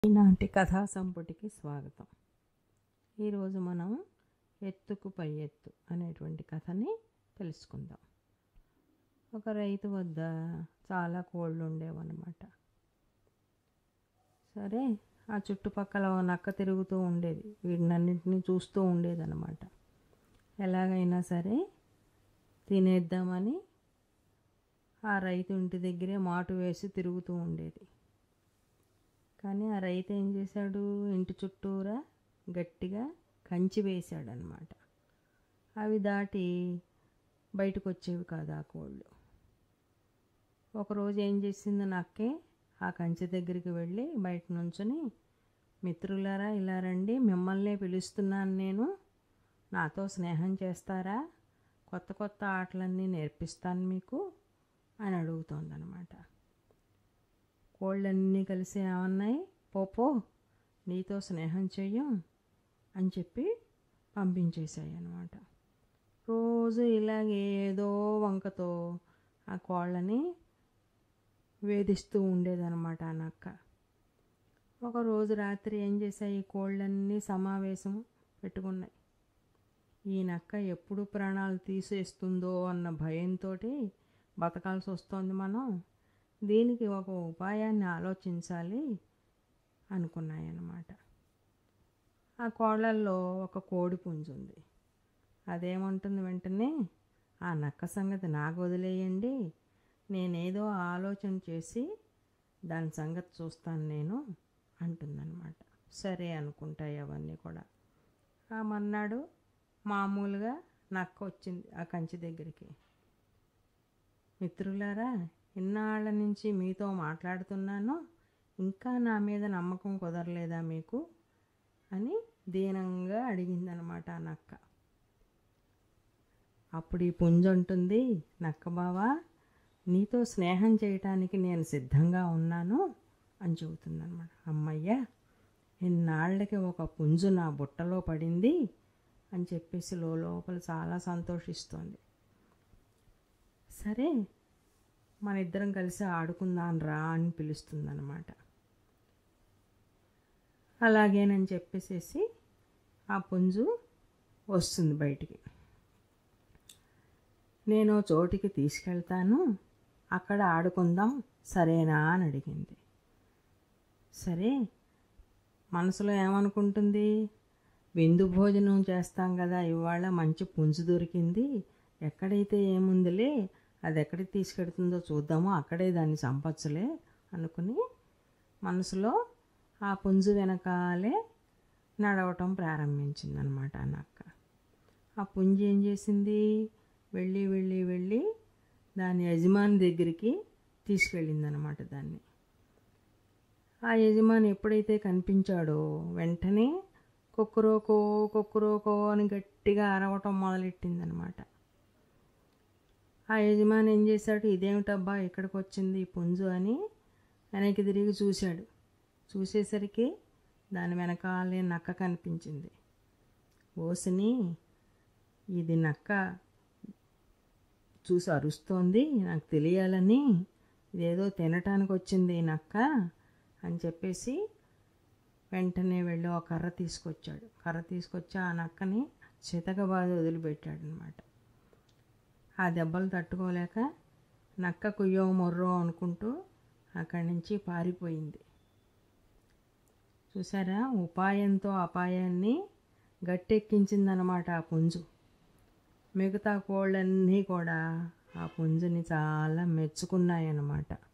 ఈనాటి కథా సంపుటికి స్వాగతం ఈరోజు మనం ఎత్తుకు పై ఎత్తు అనేటువంటి కథని తెలుసుకుందాం ఒక రైతు వద్ద చాలా కోళ్ళు ఉండేవన్నమాట సరే ఆ చుట్టుపక్కల ఓ నక్క తిరుగుతూ ఉండేది వీటినన్నింటినీ చూస్తూ ఉండేదన్నమాట ఎలాగైనా సరే తినేద్దామని ఆ రైతు ఇంటి దగ్గరే మాటు వేసి తిరుగుతూ ఉండేది కానీ ఆ రైతు ఏం చేశాడు ఇంటి చుట్టూరా గట్టిగా కంచి వేశాడనమాట అవి దాటి బయటకు వచ్చేవి కాదు ఆ కోళ్ళు ఒకరోజు ఏం చేసింది నక్కే ఆ కంచె దగ్గరికి వెళ్ళి బయట నుంచుని మిత్రులారా ఇలా రండి మిమ్మల్నే పిలుస్తున్నాను నేను నాతో స్నేహం చేస్తారా కొత్త కొత్త ఆటలన్నీ నేర్పిస్తాను మీకు అని అడుగుతోందనమాట కోళ్ళన్నీ కలిసి ఏమన్నాయి పోపో నీతో స్నేహం చెయ్యం అని చెప్పి పంపించేశాయి అన్నమాట రోజు ఇలాగే ఏదో వంకతో ఆ కోళ్ళని వేధిస్తూ ఉండేదన్నమాట ఆ నక్క ఒకరోజు రాత్రి ఏం చేశాయి ఈ కోళ్ళన్నీ సమావేశం పెట్టుకున్నాయి ఈ నక్క ఎప్పుడు ప్రాణాలు తీసేస్తుందో అన్న భయంతో బతకాల్సి వస్తోంది మనం దీనికి ఒక ఉపాయాన్ని ఆలోచించాలి అనుకున్నాయి అన్నమాట ఆ కోళ్ళల్లో ఒక కోడి పుంజు ఉంది అదేమంటుంది వెంటనే ఆ నక్క సంగతి నాకు వదిలేయండి నేనేదో ఆలోచన చేసి దాని సంగతి చూస్తాను నేను అంటుందన్నమాట సరే అనుకుంటాయి అవన్నీ కూడా ఆ మన్నాడు మామూలుగా నక్క వచ్చింది ఆ కంచి దగ్గరికి మిత్రులారా ఇన్నాళ్ళ నుంచి మీతో మాట్లాడుతున్నాను ఇంకా నా మీద నమ్మకం కుదరలేదా మీకు అని దీనంగా అడిగిందనమాట ఆ నక్క అప్పుడు ఈ పుంజ అంటుంది నక్క బావా నీతో స్నేహం చేయటానికి నేను సిద్ధంగా ఉన్నాను అని చెబుతుందనమాట అమ్మయ్య ఇన్నాళ్ళకి ఒక పుంజు నా బుట్టలో పడింది అని చెప్పేసి లోపల చాలా సంతోషిస్తోంది సరే మన ఇద్దరం కలిసి ఆడుకుందాం రా అని పిలుస్తుందన్నమాట అలాగేనని చెప్పేసేసి ఆ పుంజు వస్తుంది బయటికి నేను చోటికి తీసుకెళ్తాను అక్కడ ఆడుకుందాం సరేనా అని అడిగింది సరే మనసులో ఏమనుకుంటుంది విందు భోజనం చేస్తాం కదా ఇవాళ మంచి పుంజు దొరికింది ఎక్కడైతే ఏముందిలే అది ఎక్కడికి తీసుకెడుతుందో చూద్దాము అక్కడే దాన్ని చంపచ్చులే అనుకుని మనసులో ఆ పుంజు వెనకాలే నడవటం ప్రారంభించిందనమాట ఆ నక్క ఆ పుంజు ఏం చేసింది వెళ్ళి వెళ్ళి వెళ్ళి దాని యజమాని దగ్గరికి తీసుకెళ్ళిందనమాట దాన్ని ఆ యజమాని ఎప్పుడైతే కనిపించాడో వెంటనే కుక్కురోకో కుక్కురోకో అని గట్టిగా అరవటం మొదలెట్టిందనమాట ఆ యజమాని ఏం చేశాడు ఇదేమిటబ్బా ఎక్కడికి వచ్చింది ఈ పుంజు అని వెనక్కి తిరిగి చూశాడు చూసేసరికి దాని వెనకాలే నక్క కనిపించింది ఓసిని ఇది నక్క చూసి అరుస్తోంది నాకు తెలియాలని ఇదేదో తినటానికి వచ్చింది ఈ నక్క అని చెప్పేసి వెంటనే వెళ్ళి ఒక కర్ర తీసుకొచ్చాడు కర్ర తీసుకొచ్చి ఆ నక్కని చితకబాది వదిలిపెట్టాడు అనమాట ఆ దెబ్బలు తట్టుకోలేక నక్క కుయ్యో మొర్రో అనుకుంటూ అక్కడి నుంచి పారిపోయింది చూసారా ఉపాయంతో అపాయాన్ని గట్టెక్కించిందనమాట ఆ పుంజు మిగతా కోళ్ళన్నీ కూడా ఆ పుంజుని చాలా మెచ్చుకున్నాయన్నమాట